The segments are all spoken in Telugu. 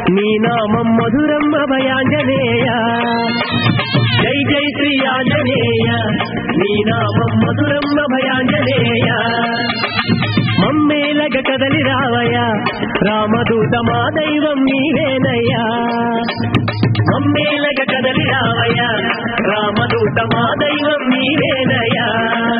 నీ నామం మధురం అభయాంజనేయ జై జై శ్రీ ఆంజనేయ నీ నామం మధురం అభయాంజనేయ మమ్మేలగ కదలి రావయ రామదూత మా దైవం నీవేనయ్యా మమ్మేలగ కదలి రావయ రామదూత మా దైవం నీవేనయ్యా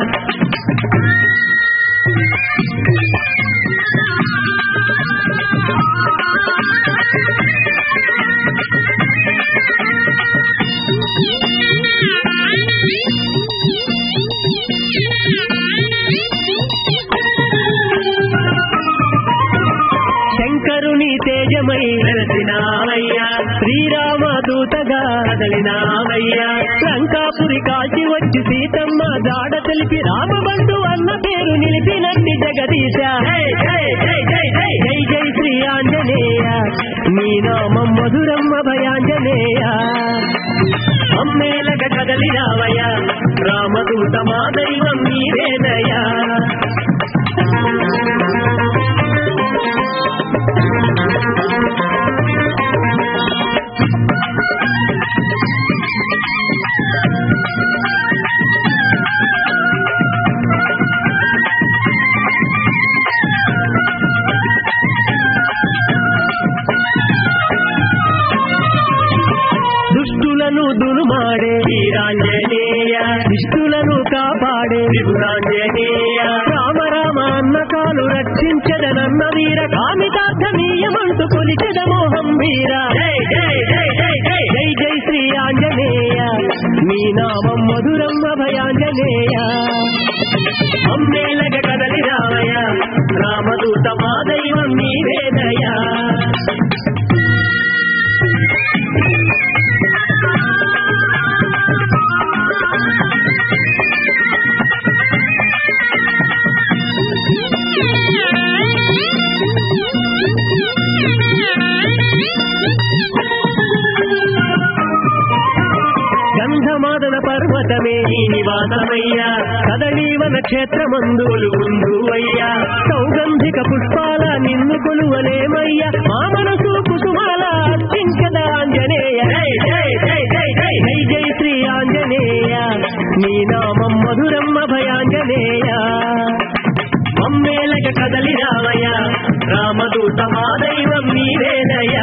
శంకరుని తేజమై వెలసినావయ్యా శ్రీరామ దూతగా కదలినావయ్యా లంకాపురి కాల్చి వచ్చి సీతమ్మ జాడ తెలిపి రామబంధు అన్న పేరు నిలిపినట్టి జగదీశ జై జై జై జై జై జై జై శ్రీ ఆంజనేయ నీ నామం మధురం అభయాంజనేయ అమ్మేలగ కదలినావయ్యా రామదూత మా దైవం నీవేనయ్యా దుష్టులను దునుమాడే వీరాంజనేయ దుష్టులను కాపాడే విభురాంజనేయ రామ రామ అన్న కాలు రక్షించదనన్న వీర కామితార్థమీయమంటూ కొలిచెద మోహం వీర జై జై జై జై జై జై జై శ్రీ ఆంజనేయ నీ నామం మధురం అభయాంజనేయ అమ్మేలగ కదలి రామయ్య రామదూత మా దైవం నీవేదయ్యా గంధమాదన పర్వతమే ఈ నివాసమయ్యా కదలీవన క్షేత్రమందు అయ్యా సౌగంధిక పుష్పాల నిన్ను కొలువలేమయ్యా మా మనసు కుసుమాల అర్పించద ఆంజనేయ జై జై జై జై జై జై జై శ్రీ ఆంజనేయ నీ నామం మధురం అభయాంజనేయ అమ్మేలక కదలి రావయ్య రామదూత మా దైవం నీవేనయ్యా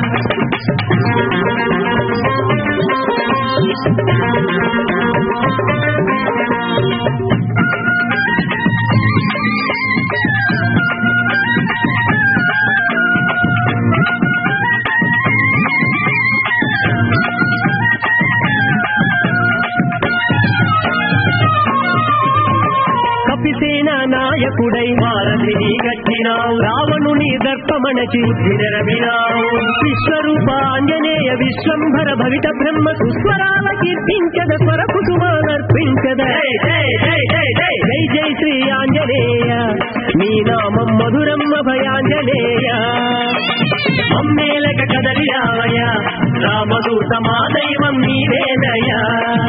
కపిసేన నాయకుడై వారధిని గట్టినావు రావణుని దర్పమణచి విరవినావు విశ్వరూప ఆంజనేయ విశ్వంభర భవిత బ్రహ్మ సుస్వరాల కీర్తించద స్వర కుసుమానర్పించద జై జై జై జై జై జై జై శ్రీ ఆంజనేయ నీ నామం మధురం అభయాంజనేయ అమ్మేలక కదలి రావయ రామదూత మా దైవం నీవేనయ్యా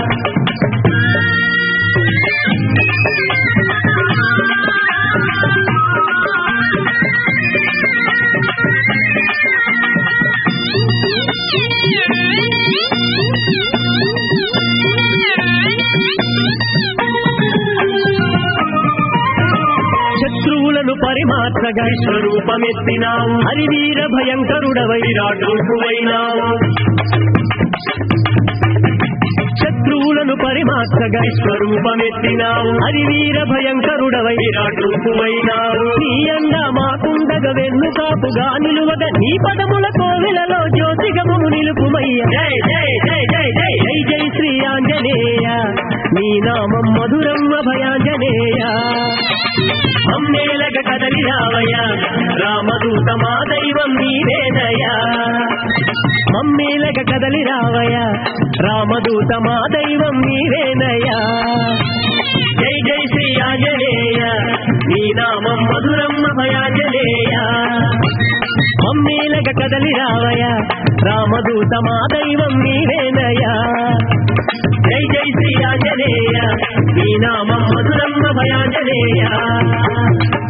శత్రువులను పరిమాత్రగా స్వరూపమెత్తినావు హరివీర భయంకరుడవై విరాటూపువైనావు శత్రువులను పరిమాత్రగా స్వరూపమెత్తినావు హరివీర భయంకరుడవై విరాటూపువైనావు నీ అండ మాకుండగ వెన్ను కాపుగా నిలువగ నీ పదముల కోవెలలో జ్యోతిగమును నిలుపుమయ్య జై జై జై జై జై జై జై శ్రీ ఆంజనేయ నీ నామం మధురం అభయాంజనేయ అమ్మేలగ కదలి రావయ్య రామదూత మా దైవం నీవేదయ్యా మమ్మేలగ కదలి రావయ్య రామదూత మా దైవం నీవేనయ్యా జై జై శ్రీ ఆంజనేయ నీ నామం మధురం భయాంజనేయ మమ్మేలగ కదలి రావయ్య రామదూత మా దైవం నీవేనయ్యా జై జై శ్రీ ఆంజనేయ నీ నామం మధురం భయాంజనేయ